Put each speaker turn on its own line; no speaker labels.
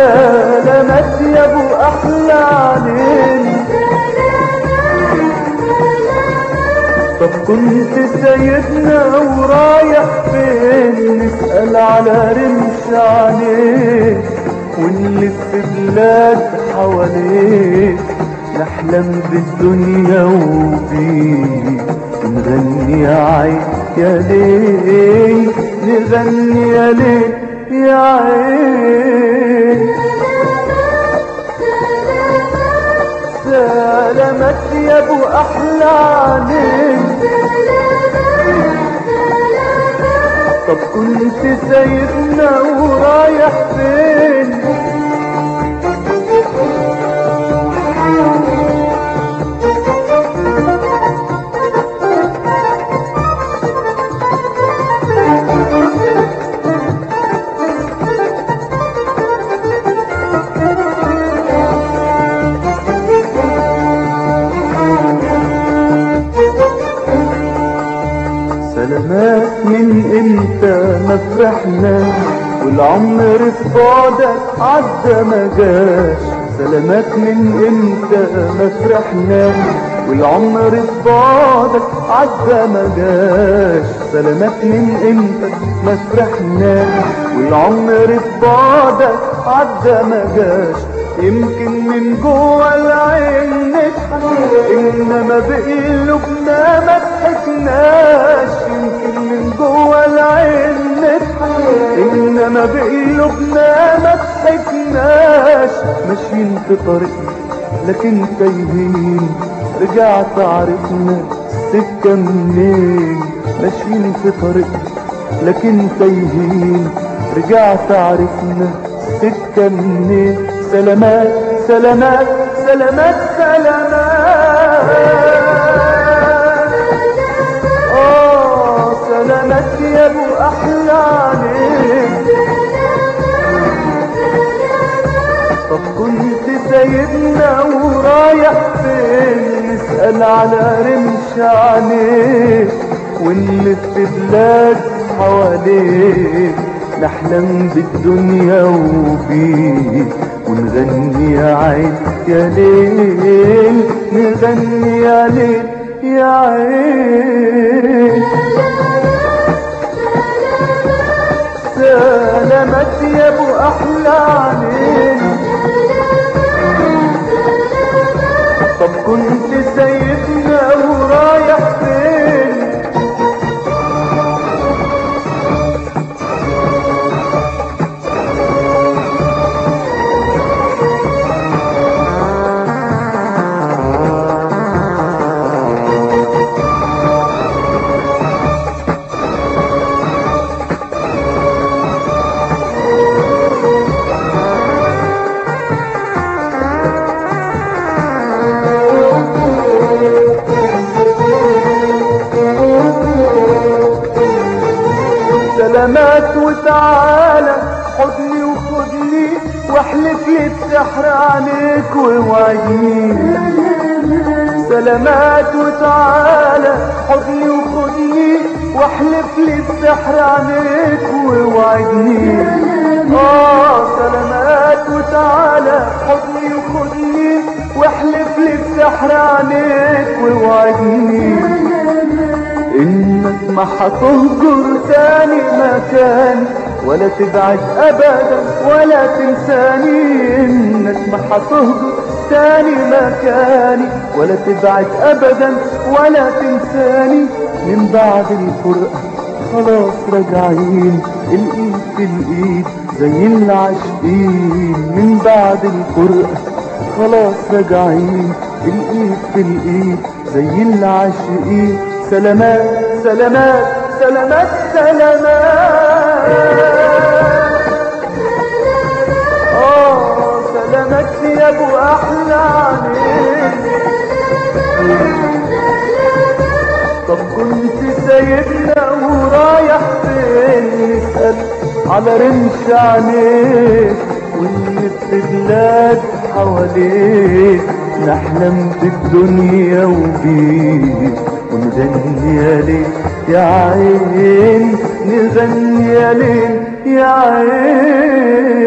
سلامات يا ابو احلى علينا طب كنت سيدنا ورايح فين نسأل على رمش عينيك ونلف بلاد حواليك نحلم بالدنيا وبيك نغني يا عين يا ليل نغني يا ليل يا عين سلامات يا ابو احلى عليك طب كنت سايبنا ورايح فين سلامات من امتى ما فرحنا والعمر في بعدك عدى ما جاش سلامات من امتى ما فرحنا والعمر في بعدك عدى ما جاش سلامات من امتى ما فرحنا والعمر في بعدك عدى ما جاش يمكن من جوه العين نضحك انما بقلوبنا ما ضحكناش يمكن من جوه العين نضحك انما بقلوبنا ما ضحكناش ماشيين في طريقنا لكن تايهين رجعت عرفنا السكة منين ماشيين في طريقنا لكن تايهين رجعت عرفنا السكة منين سلامات سلامات سلامات سلامات اه سلامات يا ابو احلى عليك طب كنت سايبنا ورايح فين نسأل على رمش عينيك ونلف بلاد حواليك نحلم بالدنيا وبيك ونغني يا عين يا ليل نغني يا ليل يا عين سلامات يا ابو احلى عليك طب كنت سايبنا ورايح فين سلامات وتعالى حضني وخدني واحلف لي بسحر عليك ووعدني سلامات وتعالى حضني وخدني واحلف لي بسحر عليك ووعدني اه سلامات وتعالى حضني وخدني واحلف لي بسحر عليك ووعدني انك ما هتهجر تاني مكان ولا تبعد ابدا ولا تنساني انك ما هتهجر تاني مكاني ولا تبعد ابدا ولا تنساني من بعد الفرقة خلاص راجعين الايد في الايد زي العاشقين من بعد الفرقة خلاص راجعين الايد في الايد زي العاشقين سلامات سلامات سلامات سلامات اه سلامات يا ابو احلى عليك طب كنت سايبنا ورايح فين نسأل على رمش عينيك ونلف بلاد حواليك نحلم بالدنيا وبيك ونغني يا ليل يا عين نغني يا ليل يا عين